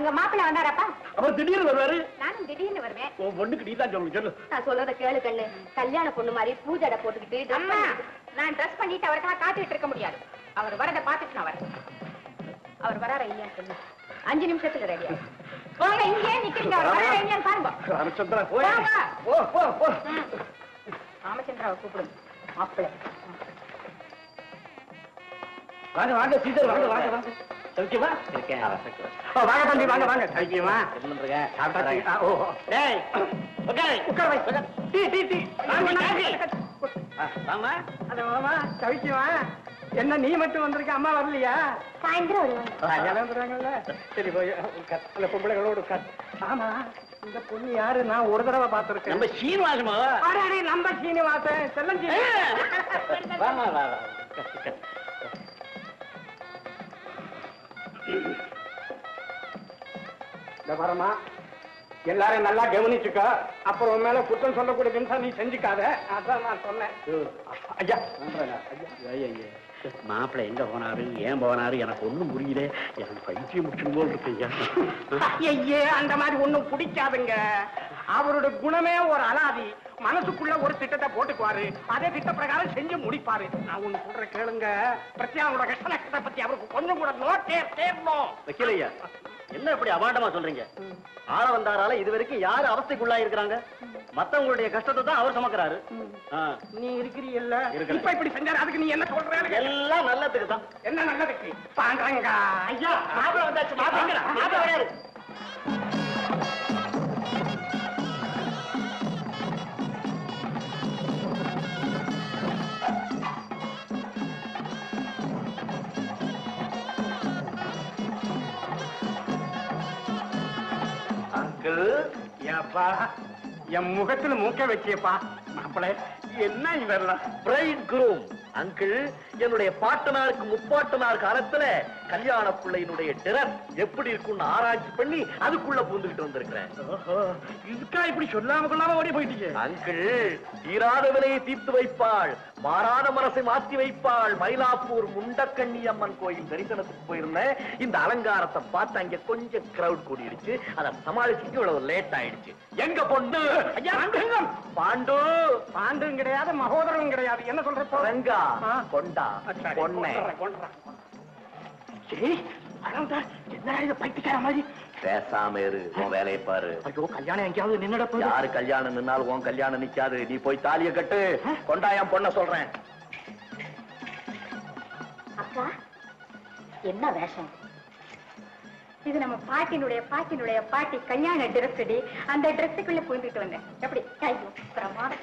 உங்க மாப்பிள்ளை வந்தாராப்பா அவர் திடீர்னு வருவாரு நானும் திடீர்னு வருவேன் உன் பொண்ணுக்கு நீ தான் சொல்லு சொல்லு நான் சொல்றத கேளு கண்ணு கல்யாண பொண்ணு மாதிரி பூஜடை போட்டுக்கிட்டு அம்மா நான் ட்ரெஸ் பண்ணிட்டு அவருக்காக காத்துக்கிட்டு இருக்க முடியாது அவர் வரத பார்த்துட்டு நான் வரேன் அவர் வராரா இல்லையான்னு சொல்லு அஞ்சு நிமிஷத்துல ரெடியா போங்க இங்கே நிக்கிறீங்க அவர் வராரா இல்லையான்னு பாருங்க ராமச்சந்திரா வாங்க. போ போ போ ம். ராமச்சந்திராவை கூப்பிடுங்க மாப்பிள்ளை வாங்க வாங்க சீதர் வாங்க வாங்க வாங்க சௌக்கியமா இருக்கேன் ஓ, வாங்க தம்பி வாங்க வாங்க சௌக்கியமா சொல்லுங்க சாப்பிட்டாச்சு? ஆ, ஓ ஓ. டேய் உட்காரு உட்கார் வை உட்கார். டீ டீ டீ வாங்க, வாங்க. ஆமா அது மாமா சௌக்கியமா என்ன நீ மட்டும் வந்திருக்க அம்மா வரலையா சாயந்தரம் வருவாங்க அதெல்லாம் வந்துடுறாங்கல்ல சரி போய் உட்கார் அந்த பொம்பளைகளோடு உட்கார் ஆமா இந்த பொண்ணு யாரு நான் ஒரு தடவை பார்த்திருக்கேன் நம்ம சீனிவாசமா அடே, நம்ம சீனிவாசன் செல்லம் வா வா வா வா. இந்த வரமா எல்லாரும் நல்லா கவனிச்சுக்க அப்புறம் உன் மேல குற்றம் சொல்லக்கூடிய நிமிஷம் நீ செஞ்சுக்காத அதான் நான் சொன்னேன் ஐயா ஐயா மாப்பிள்ளை எங்க போனாரு ஏன் போனாரு எனக்கு ஒண்ணும் புரியல எனக்கு பைத்தியம் முடிச்சும் போல் இருக்கு ஐயா ஐயே அந்த மாதிரி ஒண்ணும் பிடிக்காதுங்க அவரோட குணமே ஒரு அலாதி மனசுக்குள்ள ஒரு திட்டத்தை போட்டுக்குவாரு அதே திட்ட பிரகாரம் செஞ்சு முடிப்பாரு நான் ஒண்ணு சொல்ற கேளுங்க பிரத்யாவோட கஷ்ட நஷ்டத்தை பத்தி அவருக்கு கொஞ்சம் கூட நோட்டே தேரணும் வக்கீல் ஐயா என்ன இப்படி அபாண்டமா சொல்றீங்க ஆள வந்தாரால இது வரைக்கும் யாரு அவஸ்தைக்குள்ளா இருக்கிறாங்க மத்தவங்களுடைய கஷ்டத்தை தான் அவர் சுமக்கிறாரு ஆ, நீ இருக்கிறீல்ல இருக்கிறேன். இப்ப இப்படி செஞ்சாரு அதுக்கு நீ என்ன சொல்ற எல்லாம் நல்லதுக்கு தான் என்ன நல்லதுக்கு பாண்டாங்க ஐயா மாப்பிள்ளை வந்தாச்சு மாப்பிள்ளை மாப்பிள்ளை வராரு அங்கிள் ஏப்பா என் முகத்துல மூக்க வச்சியப்பா மாப்பிள என்ன இதெல்லாம் பிரைட் குரூம் அங்கிள் என்னுடைய பாட்டனாருக்கு முப்பாட்டனார் காலத்துல கல்யாண பிள்ளையினுடைய டிரஸ் எப்படி இருக்கும்னு ஆராய்ச்சி பண்ணி அதுக்குள்ள பூந்துகிட்டு வந்திருக்கிறேன் இதுக்கா இப்படி சொல்லாம கொள்ளாம ஓடி போயிட்டீங்க அங்கிள் தீராத விலையை தீர்த்து வைப்பாள் மாறாத மனசை மாத்தி வைப்பாள் மயிலாப்பூர் முண்டக்கண்ணி அம்மன் கோயில் தரிசனத்துக்கு போயிருந்தேன் இந்த அலங்காரத்தை பார்த்து அங்க கொஞ்சம் கிரவுட் கூடிடுச்சு அதை சமாளிச்சுட்டு இவ்வளவு லேட் ஆயிடுச்சு எங்க பொண்ணு ஐயா, பாண்டுங்கம். பாண்டு பாண்டும் கிடையாது மகோதரவும் கிடையாது என்ன சொல்ற இப்போ? ரங்கா ஆ. கொண்டா சரி, பொண்ணே கொண்டுறேன், கொண்டுறேன். ஏய், அடவுடா, என்னடா இது பைத்தியக்கார மாதிரி பேசாம இரு உன் வேலையை பாரு ஐயோ கல்யாணம் எங்கேயாவது நின்னுட போகுது. யாரு கல்யாணம் நின்னாலும் உன் கல்யாணம் நிக்காது நீ போய் தாலிய கட்டு கொண்டா என் பொண்ண சொல்றேன் அக்கா என்ன வேஷம் இது நம்ம பாட்டினுடைய பாட்டினுடைய பாட்டி கல்யாண ட்ரெஸ் அடி அந்த ட்ரெஸ்ஸுக்குள்ள புகுந்துட்டு வந்தேன் எப்படி ஐயோ பிரமாதம்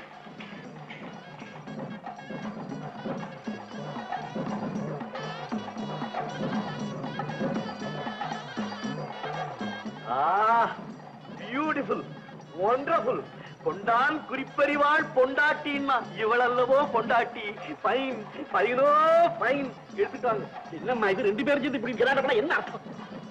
பியூட்டிஃபுல் ஒண்டர்ஃபுல் கொண்டான் குறிப்பறிவாள் பொண்டாட்டின்னா இவளல்லவோ பொண்டாட்டி ஃபைன் ஃபைனோ ஃபைன் எடுத்துக்காங்க என்னம்மா இது ரெண்டு பேரும் சேர்ந்து இப்படி கிராடப்பட என்ன அர்த்தம்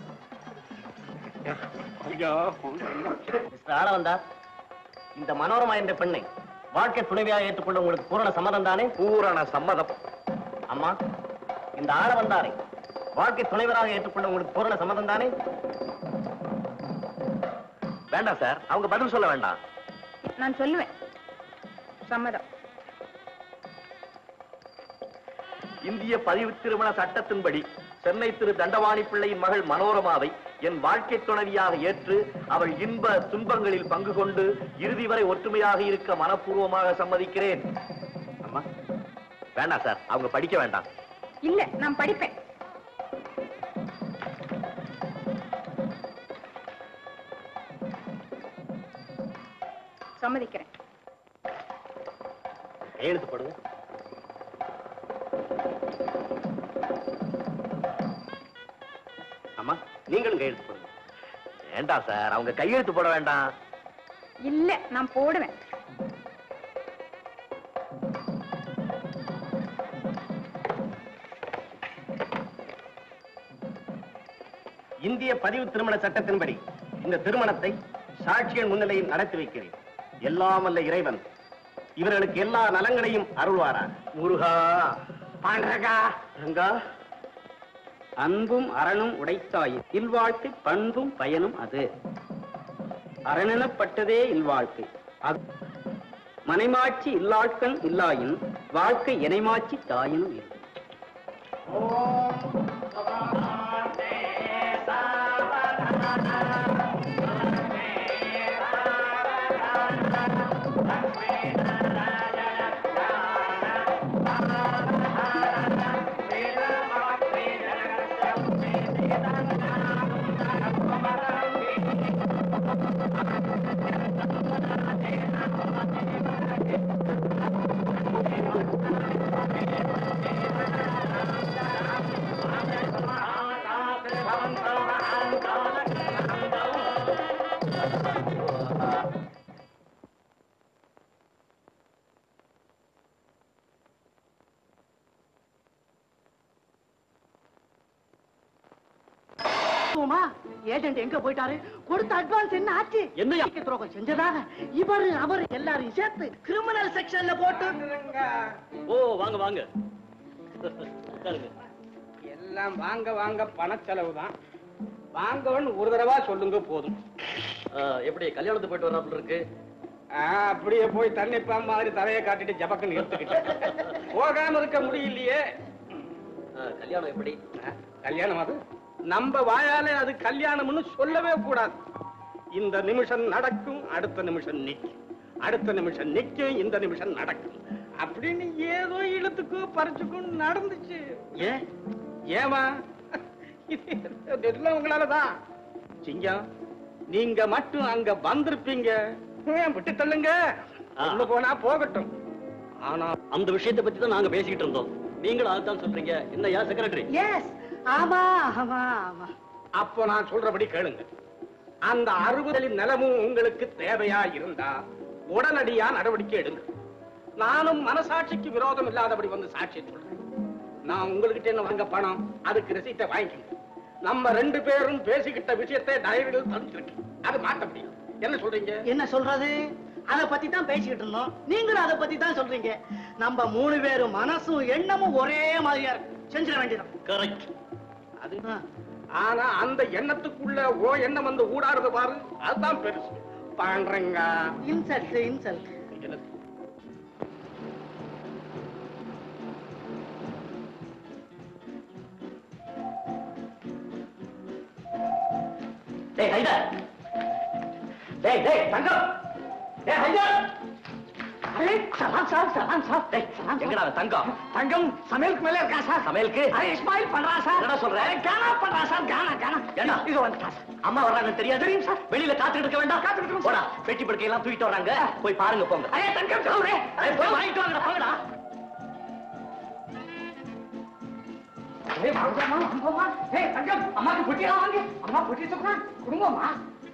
ஆளவந்தா இந்த மனோரமா என்ற பெண்ணை வாழ்க்கை துணைவியாக ஏற்றுக்கொள்ள உங்களுக்கு பூரண சம்மதம் தானே பூரண சம்மதம் அம்மா இந்த ஆளவந்தாரை வாழ்க்கை துணைவராக ஏற்றுக்கொள்ள உங்களுக்கு பூரண சம்மதம் தானே வேண்டாம் சார் அவங்க பதில் சொல்ல வேண்டாம் நான் சொல்லுவேன் சம்மதம் இந்திய பதிவு திருமண சட்டத்தின்படி சென்னை திரு தண்டவாணி பிள்ளையின் மகள் மனோரமாவை என் வாழ்க்கை துணைவியாக ஏற்று அவள் இன்ப துன்பங்களில் பங்கு கொண்டு இறுதி வரை ஒற்றுமையாக இருக்க மனப்பூர்வமாக சம்மதிக்கிறேன் அம்மா வேண்டாம் சார் அவங்க படிக்க வேண்டாம் இல்ல நான் படிப்பேன் சம்மதிக்கிறேன் கையெழுத்து போடுங்க அம்மா நீங்களும் கையெழுத்து போடுங்க வேண்டாம் சார் அவங்க கையெழுத்து போட வேண்டாம் இல்ல நான் போடுவேன் இந்திய பதிவு திருமண சட்டத்தின்படி இந்த திருமணத்தை சாட்சியன் முன்னிலையில் நடத்தி வைக்கிறேன் எல்லாம் அல்ல இறைவன் இவர்களுக்கு எல்லா நலங்களையும் அருள்வாரா முருகா பாண்டரகா ரங்கா அன்பும் அரணும் உடைத்தாய் இல்வாழ்க்கை பண்பும் பயனும் அது அரணெனப்பட்டதே இல்வாழ்க்கை அது மனைமாட்சி இல்லாட்கண் இல்லாயின் வாழ்க்கை இணைமாட்சி தாயினும் இல்லை ஏஜென்ட் எங்க போயிட்டாரு கொடுத்த அட்வான்ஸ் என்ன ஆச்சு என்னய்யா? என்ன துரோகம் செஞ்சதாக இவரு அவர் எல்லாரையும் சேர்த்து கிரிமினல் செக்ஷன்ல போட்டு ஓ வாங்க வாங்க உட்காருங்க. எல்லாம் வாங்க வாங்க பணச்செலவு தான் வாங்கவன் ஒரு தடவை சொல்லுங்க போதும் ஆ, எப்படி கல்யாணத்துக்கு போயிட்டு வர்றாப்புல இருக்கு ஆ, அப்படியே போய் தண்ணி பாம்பு மாதிரி தலையை காட்டிட்டு ஜபக்குன்னு எடுத்துக்கிட்டேன் போகாம இருக்க முடியலையே ஆ, கல்யாணம் எப்படி ஆ, கல்யாணம் அது நம்ம வாயாலே அது கல்யாணம்னு சொல்லவே கூடாது இந்த நிமிஷம் நடக்கும் அடுத்த நிமிஷம் நிக்கும் அடுத்த நிமிஷம் நிக்கும் இந்த நிமிஷம் நடக்கும் அப்படின்னு ஏதோ இழுத்துக்கோ பறிச்சுக்கும் நடந்துச்சு ஏன் ஏமா இதெல்லாம் உங்களாலதான் சிங்கம் நீங்க மட்டும் அங்க வந்திருப்பீங்க ஏன் விட்டு தள்ளுங்க ஆ. உள்ள போனா போகட்டும் ஆனா அந்த விஷயத்தை பத்தி தான் நாங்க பேசிக்கிட்டு இருந்தோம் நீங்களும் அதான் சொல்றீங்க என்னையா செக்ரட்டரி எஸ் ஆமா ஆமா ஆமா அப்போ நான் சொல்றபடி கேளுங்க அந்த அறுபது நிலமும் உங்களுக்கு தேவையா இருந்தா உடனடியா நடவடிக்கை எடுங்க நானும் மனசாட்சிக்கு விரோதம் இல்லாதபடி வந்து சாட்சி சொல்றேன் நான் உங்ககிட்ட என்ன வாங்க பணம் அதுக்கு ரெசீட்டை வாங்கிக்கணும் நம்ம ரெண்டு பேரும் பேசிக்கிட்ட விஷயத்தை டைரியில் தந்துருக்கேன் அது மாத்த முடியும் என்ன சொல்றீங்க என்ன சொல்றது அத பத்தி தான் பேசிக்கிட்டு இருந்தோம் நீங்களும் அத பத்தி தான் சொல்றீங்க நம்ம மூணு பேரும் மனசும் எண்ணமும் ஒரே மாதிரியா இருக்கு செஞ்சிட வேண்டியதான் கரெக்ட் அது ஆனா அந்த எண்ணத்துக்குள்ள ஓ எண்ணம் வந்து ஊடாடுது பாரு அதுதான் பெருசு பாண்டறங்க இன்சல்ட் இன்சல்ட் டேய் ஹைதர் டேய் டேய் தங்கம் டேய் ஹைதர் அரே சலாம் சார் சலாம் சார் டேய், சலாம் சார். எங்கடா அவன் தங்கம் தங்கம் சமையலுக்கு மேல இருக்கா சார் சமையலுக்கு அரே இஸ்மாயில் பண்றா சார் என்னடா சொல்ற? அரே, கானா பண்றா சார் கானா கானா ஏண்டா? இது வந்துட்டா சார் அம்மா வர்றாங்கன்னு தெரியாது தெரியும் சார் வெளியில காத்துட்டு இருக்க வேண்டாம் காத்துட்டு இருக்கோம் போடா பெட்டி படுக்கை எல்லாம் தூக்கிட்டு வராங்க போய் பாருங்க போங்க அரே தங்கம் சொல்றேன் அரே, போய் வாங்கிட்டு வாங்கடா போங்கடா ஏய் வாங்கம்மா வாங்கம்மா ஏய் தங்கம் அம்மாக்கு புட்டியா வாங்க அம்மா புட்டி சொல்றேன் குடும்பமா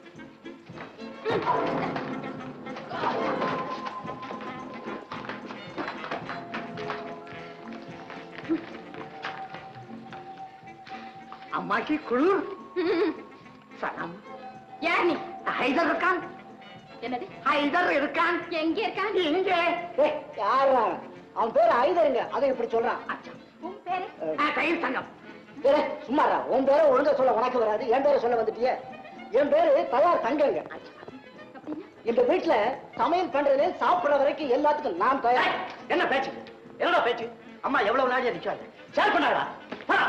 அம்மாக்கு குளிர் சலாம் யார் நீ ஹைதர் இருக்கான் என்னது ஹைதர் இருக்கான் எங்க இருக்கான் இங்க யாரா அவன் பேர் ஐதருங்க அதை இப்படி சொல்றான் உன் பேரு கையில் தங்கம் பேர சும்மாரா உன் பேரை ஒழுங்கா சொல்ல உனக்கு வராது என் பேரை சொல்ல வந்துட்டியே என் பேரு தயார் தங்கங்க அப்படின்னா இந்த வீட்டுல சமையல் பண்றதுல சாப்பிடுற வரைக்கும் எல்லாத்துக்கும் நான் தயார் என்ன பேச்சு என்னடா பேச்சு அம்மா எவ்வளவு நாளா நிக்காது ஷேர் பண்ணாடா போடா.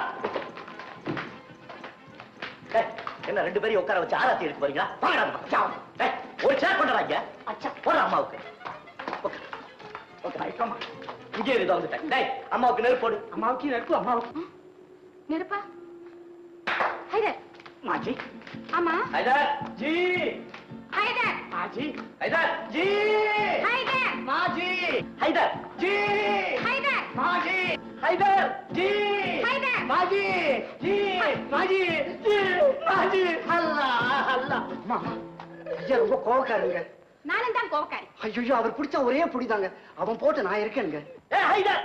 ஏய், என்ன ரெண்டு பேரையும் உட்கார வச்சு ஆராத்தி எடுக்க போறீங்களா வாங்கடா அந்த பக்கம். சாவு. ஏய், ஒரு ஷேர் பண்றா இங்க அச்சா போடா அம்மாவுக்கு உட்கார். உட்கார். ஐக்கம்மா. இங்கே இருந்து வந்துட்டேன் டேய் அம்மாவுக்கு நெருப்பு போடு அம்மாவுக்கு நெருப்பு அம்மாவுக்கு நெருப்பா ஹைதர் மாஜி ஆமா ஹைதர் ஜி ஹைதர் மாஜி ஹைதர் ஜி ஹைதர் மாஜி ஹைதர் ஜி ஹைதர் மாஜி ஹைதர் ஜி ஹைதர் மாஜி ஜி மாஜி ஜி, மாஜி அல்லா அல்லா மாமா ஐயா ரொம்ப கோவக்காரங்க நானும் தான் கோவக்காரி ஐயோ அவர் பிடிச்ச ஒரே புடிதாங்க அவன் போட்டு நான் இருக்கேனுங்க ஏ ஹைதர்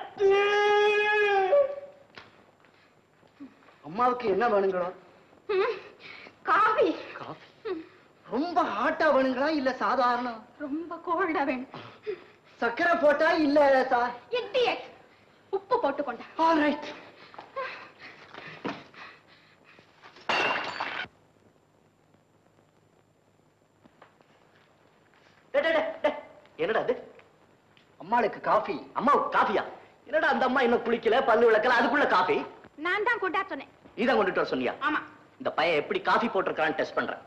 அம்மாவுக்கு என்ன வேணுங்களோ ம், காபி காஃபி ரொம்ப ஹாட்டா வேணுங்களா இல்ல சாதாரண ரொம்ப கோல்டா வேணும் சக்கரை போட்டா இல்ல சா இடியட் உப்பு போட்டு கொண்டா ஆல் ரைட் டே, டே, டே, டே. என்னடா அது அம்மாளுக்கு காஃபி அம்மா காஃபியா என்னடா அந்த அம்மா இன்னும் குளிக்கல பல்லு விளக்கல அதுக்குள்ள காஃபி நான் தான் கொண்டா சொன்னேன் இதான் கொண்டுட்டு வர சொன்னியா ஆமா இந்த பையன் எப்படி காஃபி போட்டிருக்கான்னு டெஸ்ட் பண்றேன்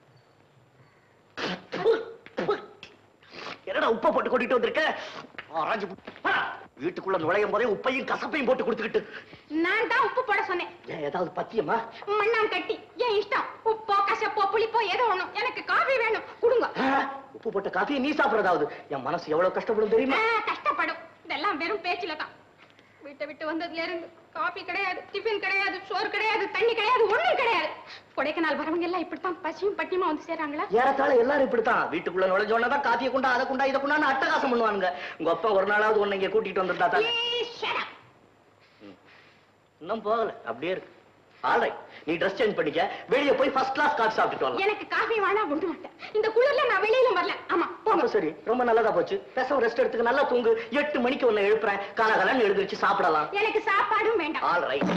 என்னடா உப்பை போட்டு கொட்டிட்டு வந்திருக்க ஆராய்ஞ்சு பு- போடா. வீட்டுக்குள்ள நுழையும் போதே உப்பையும் கசப்பையும் போட்டு கொடுத்துக்கிட்டு நான் தான் உப்பு போட சொன்னேன் ஏன் ஏதாவது பத்தியமா மண்ணாம் கட்டி என் இஷ்டம் உப்போ கசப்போ புளிப்போ ஏதோ ஒண்ணும் எனக்கு காஃபி வேணும் கொடுங்க ஆ, உப்பு போட்ட காஃபியை நீ சாப்பிடறதாவது என் மனசு எவ்வளவு கஷ்டப்படும் தெரியுமா ஆ, கஷ்டப்படும் இதெல்லாம் வெறும் பேச்சுல தான் வீட்டை விட்டு வந்ததுல இருந்து காபி கிடையாது டிஃபன் கிடையாது சோறு கிடையாது தண்ணி கிடையாது ஒண்ணும் கிடையாது கொடைக்கானல் வரவங்க எல்லாம் இப்படித்தான் பசியும் பட்டியமா வந்து சேர்றாங்களா ஏறத்தாழ எல்லாரும் இப்படித்தான் வீட்டுக்குள்ள நுழைஞ்ச உடனே தான் காஃபியை கொண்டா அதை கொண்டா இதை கொண்டான்னு அட்டகாசம் பண்ணுவானுங்க உங்க அப்பா ஒரு நாளாவது உன்னை இங்க கூட்டிட்டு வந்திருந்தா தான் Please shut up. இன்னும் போகல அப்படியே இருக்கு ஆல்ரைட் நீ ட்ரெஸ் சேஞ்ச் பண்ணிக்க வெளியே போய் ஃபர்ஸ்ட் கிளாஸ் காஃபி சாப்பிட்டுட்டு வரலாம் எனக்கு காஃபி வேணா கொண்டு மாட்டேன் இந்த குளிர்ல நான் வெளியில வரல ஆமா போங்க ரொம்ப சரி ரொம்ப நல்லதா போச்சு பேசாம ரெஸ்ட் எடுத்துக்க நல்லா தூங்கு எட்டு மணிக்கு உன்னை எழுப்புறேன் காலகாலன்னு எழுந்திருச்சு சாப்பிடலாம் எனக்கு சாப்பாடும் வேண்டாம் ஆல் ரைட்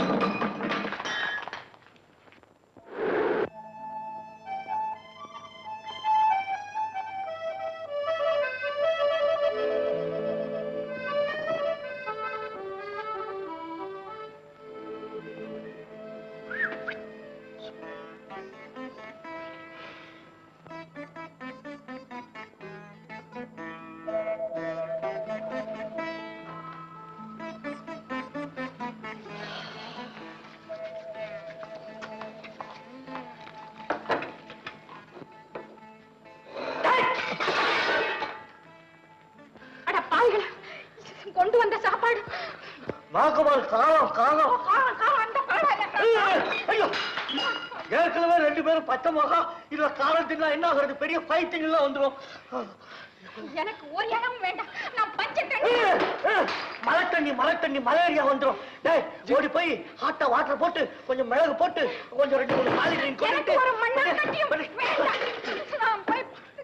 அட பாவிகளா கொண்டு வந்த சாப்பாடு வாக்குமார் காலம் காலம் காரம், காரம், அந்த காரம் இல்ல. ஐயோ ஏற்கனவே ரெண்டு பேரும் பச்சை முகம் இதுல காரம் தின்னா என்ன ஆகுறது பெரிய ஃபைட்டிங் எல்லாம் வந்துரும் எனக்கு ஒரு இடமும் வேண்டாம் நான் பச்சை தண்ணி மழை தண்ணி மழை தண்ணி மலேரியா வந்துரும் டேய் ஓடி போய் ஹாட்டா வாட்டர் போட்டு கொஞ்சம் மிளகு போட்டு கொஞ்சம் ரெண்டு மூணு காலி ட்ரிங்க் எனக்கு ஒரு மண்ணா கட்டியும் வேண்டாம் நான் போய்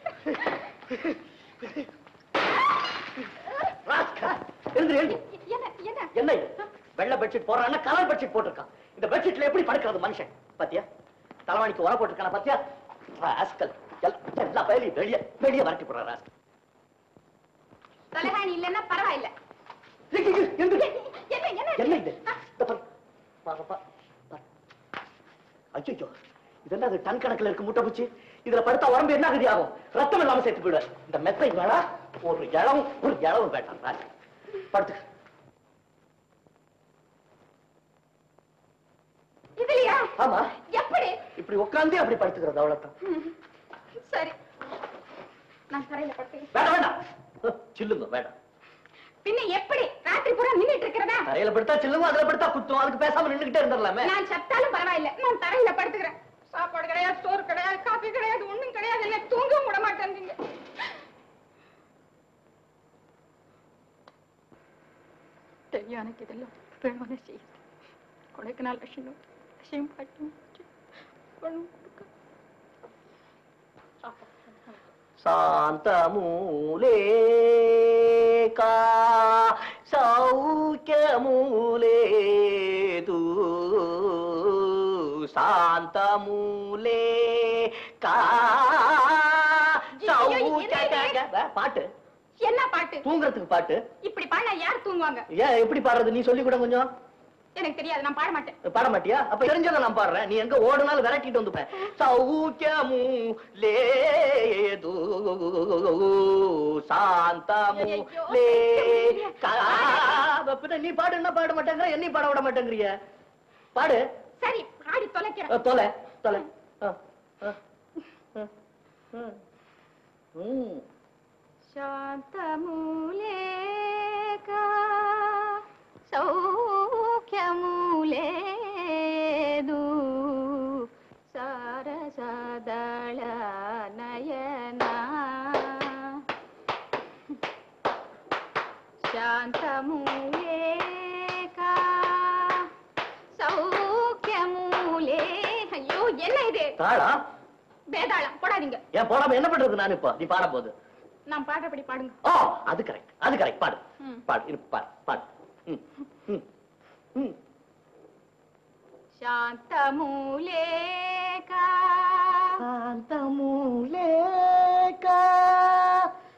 எழுந்து எழுந்து என்ன என்ன என்ன இது வெள்ளை பெட்ஷீட் போடுறான்னா கலர் பெட்ஷீட் போட்டிருக்கான் இந்த பெட்ஷீட்ல எப்படி படுக்கிறது மனுஷன் பாத்தியா தலைவாணிக்கு உர போட்டிருக்கான பாத்தியா ராஸ்கல் எல்லாம் எல்லா பயலையும் வெளியே வெளியே வரட்டி போடுற ராஸ்கல் தலைகாணி இல்லைன்னா பரவாயில்ல ஏய், ஏய், ஏய், எழுந்து. என்ன என்ன என்ன இது இந்த பாரு. பாரு, பாரு, பாரு. ஐயையோ, இது என்ன அது டன் கணக்குல இருக்கு முட்டை பூச்சி இதுல படுத்தா உடம்பு என்ன கதி ஆகும் ரத்தம் இல்லாம சேர்த்து போயிடுவேன் இந்த மெத்தை வேணா ஒரு இளவும் ஒரு இளவும் வேண்டாம் ராஜ். படுத்து இதுலயா ஆமா எப்படி இப்படி உட்கார்ந்தே அப்படி படுத்துக்கிறது அவ்வளவுதான் ம், சரி நான் தரையில படுத்துக்கிறேன் வேண்டாம் வேண்டாம் ஹ், சில்லுங்க வேண்டாம் பின்ன எப்படி ராத்திரி பூரா நின்னுட்டு இருக்கிறதா தரையில படுத்தா சில்லுங்க அதுல படுத்தா குத்தும் அதுக்கு பேசாம நின்னுகிட்டே இருந்துடலாமே நான் சத்தாலும் பரவாயில்ல நான் தரையில படுத்துக்கிறேன் சாப்பாடு கிடையாது சோறு கிடையாது காபி கிடையாது ஒண்ணும் கிடையாது என்ன தூங்கவும் விட மாட்டேங்க தெரியும் எனக்கு இதெல்லாம் வேணும்னு செய்யுது கொடைக்கானல் விஷயம் விஷயம் பாட்டும் ஒண்ணும் கொடுக்க శాంతమూలేకా సౌఖ్యమూలేదు శాంతమూలేకా சௌக்கிய பாட்டு என்ன பாட்டு தூங்குறதுக்கு பாட்டு இப்படி பாடினா யார் தூங்குவாங்க ஏன் எப்படி பாடுறது நீ சொல்லி கூட கொஞ்சம் எனக்கு தெரியாது நான் பாட மாட்டேன் பாட மாட்டியா அப்ப தெரிஞ்சதை நான் பாடுறேன் நீ எங்க ஓடுனாலும் விரட்டிட்டு வந்துப்பேன் சௌக்கியமு லேது சாந்தமு ஐயோ, லே ஐயோ. பின்ன நீ பாடுன்னா பாட மாட்டேங்கிற என்னையும் பாட விட மாட்டேங்கிறிய பாடு சரி பாடி தொலைக்கிறேன் அஹ், தொலை தொலை அஹ், அஹ், அஹ், அஹ். ம். శాంతమూలేకా సౌఖ్యమూలేదు సరసదళ నయనా శాంతమూలేకా சௌக்கியமூலே ஐயோ என்ன இது தாளா வேதாளம் போடாதீங்க ஏன் போடாம என்ன பண்றது நான் இப்போ நீ பாட போது நான் பாடுறபடி பாடுங்க ஓ அது கரெக்ட் அது கரெக்ட் பாடு ம். பாடு இரு பாடு பாடு ம், ம், ம். శాంతమూలేకా కాంతములేక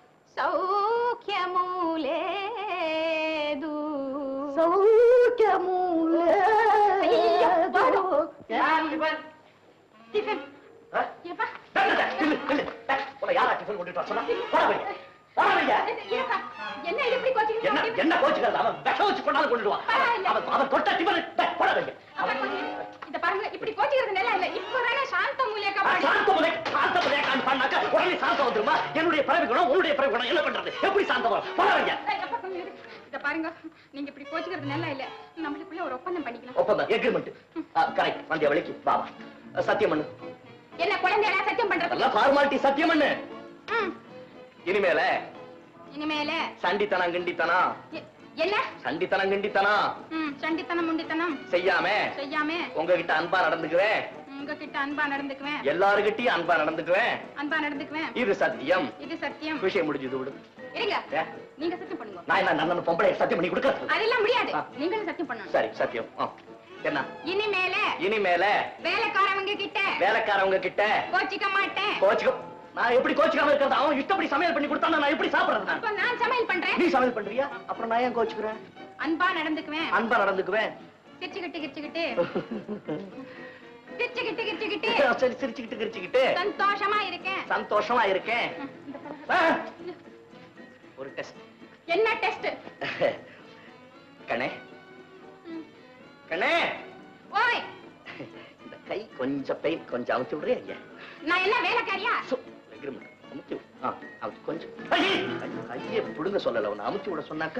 கொண்டுட்டு வர சொன்னா போடா வைங்க போடா வைங்க ஏப்பா, என்ன இது இப்படி கோச்சிக்கிட்டு என்ன இருக்கீங்க? என்ன கோச்சுக்கிறது அவன் விஷம் வச்சு கொண்டாந்து கொண்டுடுவான் பரவாயில்ல. அவன் அவன் தொட்ட டிபன் போட வைங்க அப்பா, இத பாருங்க இப்படி கோச்சிக்கிறது நல்லா இல்ல இப்பதானே சாந்த மூலியக்கா பாடி சாந்த முறை சாந்த முறை பண்ணாக்க உடனே சாந்தம் வந்துருமா என்னுடைய பிறவி குணம் உன்னுடைய பிறவி குணம் என்ன பண்றது எப்படி சாந்தம் வரும் போட வைங்க ஏய், அப்பா, கொஞ்சம் இரு. இத பாருங்க நீங்க இப்படி கோச்சிக்கிறது நல்லா இல்ல நம்மளுக்குள்ள ஒரு ஒப்பந்தம் பண்ணிக்கலாம் ஒப்பந்தம் எக்ரிமெண்ட் கரெக்ட் வந்திய வழிக்கு வா வா. சத்தியம் பண்ணு என்ன குழந்தையெல்லாம் சத்தியம் பண்றது அதெல்லாம் ஃபார்மாலிட்டி சத்தியம் பண்ணு ம், இனிமேல இனிமேல சண்டித்தனம் கிண்டித்தனம் எ- என்ன சண்டித்தனம் கிண்டித்தனம் ம், சண்டித்தனம் முண்டித்தனம் செய்யாம செய்யாம உங்ககிட்ட அன்பா நடந்துக்குவேன் உங்ககிட்ட அன்பா நடந்துக்குவேன் எல்லாருகிட்டயும் அன்பா நடந்துக்குவேன் அன்பா நடந்துக்குவேன் இது சத்தியம் இது சத்தியம் விஷயம் முடிஞ்சது விடு இருங்க ஏ? நீங்க சத்தியம் பண்ணுங்க நான் என்ன நல்ல பொம்பளை சத்தியம் பண்ணி கொடுக்கறது அதெல்லாம் முடியாது ஆ. நீங்களும் சத்தியம் பண்ணணும் சரி சத்தியம் ஆ. என்ன இனிமேல இனிமேல வேலைக்காரவங்க கிட்ட வேலைக்காரவங்க கிட்ட கோச்சிக்க மாட்டேன் கோச்சுக்க நான் எப்படி கோச்சுக்காம இருக்கிறது அவன் இஷ்டப்படி சமையல் பண்ணி கொடுத்தா நான் எப்படி சாப்பிடுறது நான்? அப்ப நான் சமையல் பண்றேன் நீ சமையல் பண்றியா அப்புறம் நான் ஏன் கோச்சுக்கிறேன் அன்பா நடந்துக்குவேன் அன்பா நடந்துக்குவேன் சிரிச்சுக்கிட்டு கிரிச்சுக்கிட்டு சிரிச்சுக்கிட்டு கிரிச்சுக்கிட்டு சரி சிரிச்சுக்கிட்டு கிரிச்சுக்கிட்டு சந்தோஷமா இருக்கேன் சந்தோஷமா இருக்கேன் ம், இந்த பழம். ஆ. ஒரு டெஸ்ட் என்ன டெஸ்ட் கண்ணே கண்ணே ஓய் இந்த கை கொஞ்சம் பெயின் கொஞ்சம் அமுத்தி விடுறியா ஐயா நான் என்ன வேலைக்காரியா சு, agreement. அமுத்தி விடு. ஆ, அமுத்தி கொஞ்சம் ஐயே, ஐயே புடுங்க சொல்லல உன்னை அமுத்தி விட சொன்னாக்க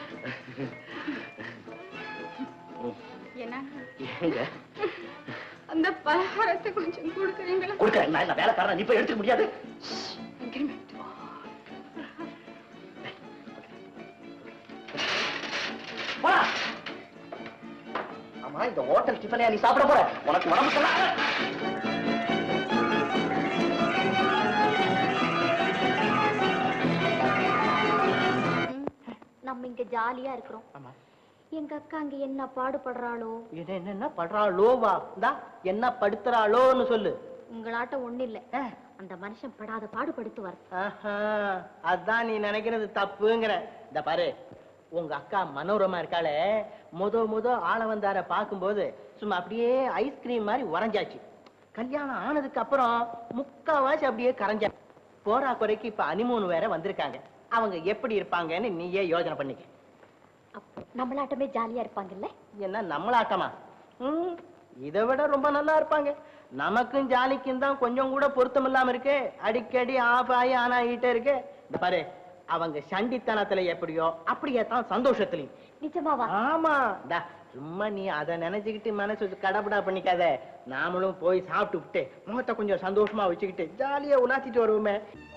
ம், என்ன ஏங்க அந்த பலகாரத்தை கொஞ்சம் கொடுக்குறீங்களா கொடுக்குறேன் நான் என்ன வேலைக்காரன் நீ போய் எடுத்துக்க முடியாது Agreement. போடா ஆமா இந்த ஹோட்டல் டிஃபனையா நீ சாப்பிட போற உனக்கு உடம்பு சொல்லாத நம்ம இங்க ஜாலியா இருக்கிறோம் ஆமா எங்க அக்கா அங்க என்ன பாடுபடுறாளோ இது என்னன்னா படுறாளோவா இந்தா என்ன படுத்துறாளோன்னு சொல்லு உங்களாட்ட ஒண்ணு இல்ல அந்த மனுஷன் படாத பாடுபடுத்துவார் ஆஹா, அதான் நீ நினைக்கிறது தப்புங்கிற இந்த பாரு உங்க அக்கா மனோரமா இருக்காளே முத முத ஆள வந்தார பார்க்கும்போது சும்மா அப்படியே ஐஸ்கிரீம் மாதிரி உறைஞ்சாச்சு கல்யாணம் ஆனதுக்கு அப்புறம் முக்காவாசி அப்படியே கரைஞ்சா போறா குறைக்கு இப்ப அனிமூன் வேற வந்திருக்காங்க அவங்க எப்படி இருப்பாங்கன்னு நீயே யோசனை பண்ணிக்க அப்ப நம்மளாட்டமே ஜாலியா இருப்பாங்கல்ல என்ன நம்மளாட்டமா ம் இதை விட ரொம்ப நல்லா இருப்பாங்க நமக்கும் ஜாலிக்கும் தான் கொஞ்சம் கூட பொருத்தம் இல்லாம இருக்கு அடிக்கடி ஆஃப் ஆகி ஆன் ஆகிட்டே இருக்கு இந்த பாரு அவங்க சண்டித்தனத்துல எப்படியோ அப்படியே தான் சந்தோஷத்துலயும் நிஜமாவா ஆமா டா சும்மா நீ அதை நினைச்சுக்கிட்டு மனசு கடபடா பண்ணிக்காத நாமளும் போய் சாப்பிட்டு விட்டு முகத்தை கொஞ்சம் சந்தோஷமா வச்சுக்கிட்டு ஜாலியா உலாத்திட்டு வருவோமே